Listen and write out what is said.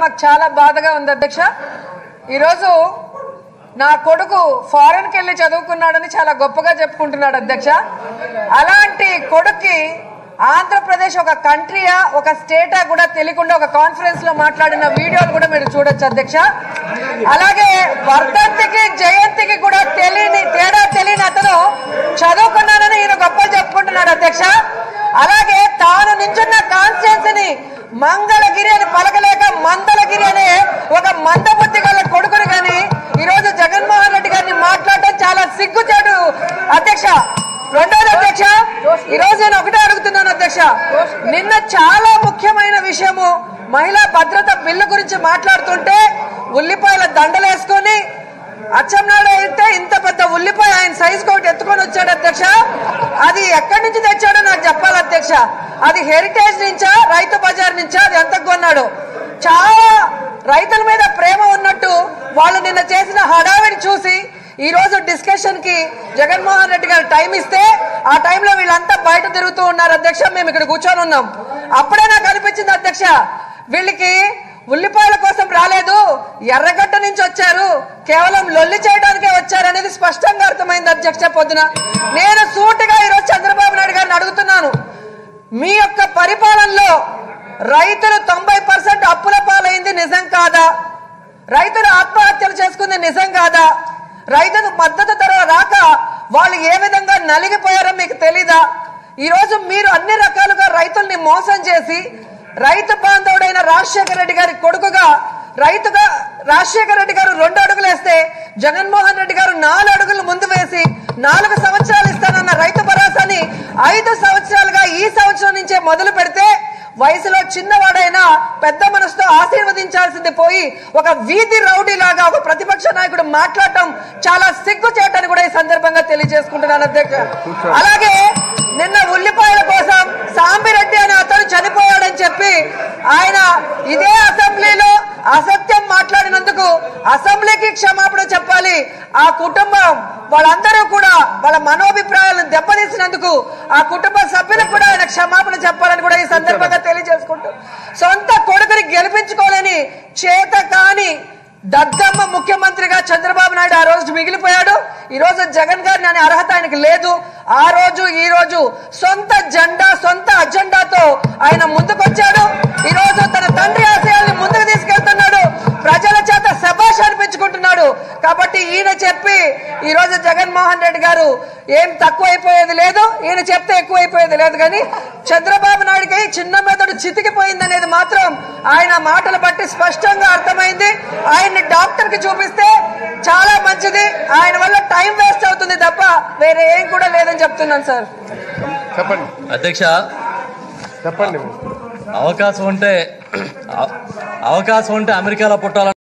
మాకు చాలా బాధగా ఉంది అధ్యక్ష ఈరోజు నా కొడుకు ఫారెన్కి వెళ్ళి చదువుకున్నాడని చాలా గొప్పగా చెప్పుకుంటున్నాడు అధ్యక్ష అలాంటి కొడుక్కి ఆంధ్రప్రదేశ్ ఒక కంట్రీయా ఒక స్టేటా కూడా తెలియకుండా ఒక కాన్ఫరెన్స్ లో మాట్లాడిన వీడియోలు కూడా మీరు చూడొచ్చు అధ్యక్ష అలాగే వర్ధంతికి జయంతికి కూడా తెలియని తేడా తెలియని అతను చదువుకున్నానని ఈయన గొప్పలు చెప్పుకుంటున్నాడు అధ్యక్ష అలాగే తాను నించున్న కాన్స్టిట్యున్సీని మంగళగిరి అని పలకలేక మందలగిరి అనే ఒక మందబుద్ధి గల కొడుకుని గాని ఈ రోజు జగన్మోహన్ రెడ్డి గారిని మాట్లాడటం చాలా సిగ్గుచేటు అధ్యక్ష రెండోది అధ్యక్ష ఈ రోజు నేను ఒకటే అడుగుతున్నాను అధ్యక్ష నిన్న చాలా ముఖ్యమైన విషయము మహిళా భద్రత బిల్లు గురించి మాట్లాడుతుంటే ఉల్లిపాయల దండలేసుకొని అచ్చెన్నాడు అయితే ఇంత పెద్ద ఉల్లిపాయ ఆయన సైజ్ కోటి ఎత్తుకొని వచ్చాడు అధ్యక్ష అది ఎక్కడి నుంచి తెచ్చాడో నాకు చెప్పాలి అధ్యక్ష అది హెరిటేజ్ నుంచా రైతు బజార్ నుంచా అది ఎంత కొన్నాడు చాలా రైతుల మీద ప్రేమ ఉన్నట్టు వాళ్ళు నిన్న చేసిన హడావిడి చూసి ఈ రోజు డిస్కషన్ కి జగన్మోహన్ రెడ్డి గారు టైం ఇస్తే ఆ టైంలో వీళ్ళంతా బయట తిరుగుతూ ఉన్నారు అధ్యక్ష మేము ఇక్కడ కూర్చొని ఉన్నాం అప్పుడే నాకు అనిపించింది అధ్యక్ష వీళ్ళకి ఉల్లిపాయల కోసం రాలేదు ఎర్రగడ్డ నుంచి వచ్చారు కేవలం లొల్లి చేయడానికే వచ్చారు అనేది స్పష్టంగా అర్థమైంది అధ్యక్ష పొద్దున నేను సూటిగా ఈరోజు చంద్రబాబు నాయుడు గారిని అడుగుతున్నాను మీ యొక్క పరిపాలనలో రైతులు తొంభై పర్సెంట్ అప్పుల పాలైంది నిజం కాదా రైతులు ఆత్మహత్యలు చేసుకుంది నిజం కాదా రైతులు మద్దతు ధర రాక వాళ్ళు ఏ విధంగా నలిగిపోయారో మీకు తెలీదా ఈ రోజు మీరు అన్ని రకాలుగా రైతుల్ని మోసం చేసి రైతు బాంధవుడైన రాజశేఖర రెడ్డి గారి కొడుకుగా రైతుగా రాజశేఖర రెడ్డి గారు రెండు అడుగులు వేస్తే జగన్మోహన్ రెడ్డి గారు నాలుగు అడుగులు ముందు వేసి నాలుగు సంవత్సరాలు ఇస్తానన్న రైతు భరోసాని ఐదు సంవత్సరాలుగా ఈ సంవత్సరం నుంచే మొదలు పెడితే వయసులో చిన్నవాడైనా పెద్ద మనసుతో ఆశీర్వదించాల్సింది పోయి ఒక వీధి రౌడీ లాగా ఒక ప్రతిపక్ష నాయకుడు మాట్లాడటం చాలా సిగ్గు చేయటని కూడా ఈ సందర్భంగా తెలియజేసుకుంటున్నాను అధ్యక్ష అలాగే నిన్న ఉల్లిపాయల కోసం సాంబిరెడ్డి అనే అతను చనిపోయాడని చెప్పి ఆయన ఇదే అసెంబ్లీలో అసత్యం మాట్లాడినందుకు అసెంబ్లీకి క్షమాపణ చెప్పాలి ఆ కుటుంబం వాళ్ళందరూ కూడా వాళ్ళ మనోభిప్రాయాలను దెబ్బతీసినందుకు ఆ కుటుంబ సభ్యులకు కూడా ఆయన క్షమాపణ చెప్పాలని కూడా ఈ సందర్భంగా తెలియజేసుకుంటూ సొంత కొడుకుని గెలిపించుకోలేని చేత కాని దద్దమ్మ ముఖ్యమంత్రిగా చంద్రబాబు నాయుడు ఆ రోజు మిగిలిపోయాడు ఈ రోజు జగన్ గారిని అనే అర్హత ఆయనకు లేదు ఆ రోజు ఈ రోజు సొంత జెండా సొంత అజెండాతో ఆయన ముందుకొచ్చాడు ఈ రోజు తన తండ్రి ఆశయాల్ని ముందుకు తీసుకెళ్తున్నాడు ప్రజల చేత శబాష్ అనిపించుకుంటున్నాడు కాబట్టి ఈయన చెప్పి ఈ రోజు జగన్మోహన్ రెడ్డి గారు ఏం తక్కువైపోయేది లేదు ఈయన చెప్తే ఎక్కువైపోయేది లేదు కానీ చంద్రబాబు నాయుడికి చిన్న మెదడు చితికిపోయింది అనేది మాత్రం ఆయన మాటలు బట్టి స్పష్టంగా అర్థమైంది ఆయన్ని డాక్టర్ కి చూపిస్తే చాలా మంచిది ఆయన వల్ల టైం వేస్ట్ అవుతుంది తప్ప వేరే ఏం కూడా లేదని చెప్తున్నాను సార్ చెప్పండి అధ్యక్ష చెప్పండి అవకాశం ఉంటే అవ- అవకాశం ఉంటే అమెరికాలో పుట్టాలని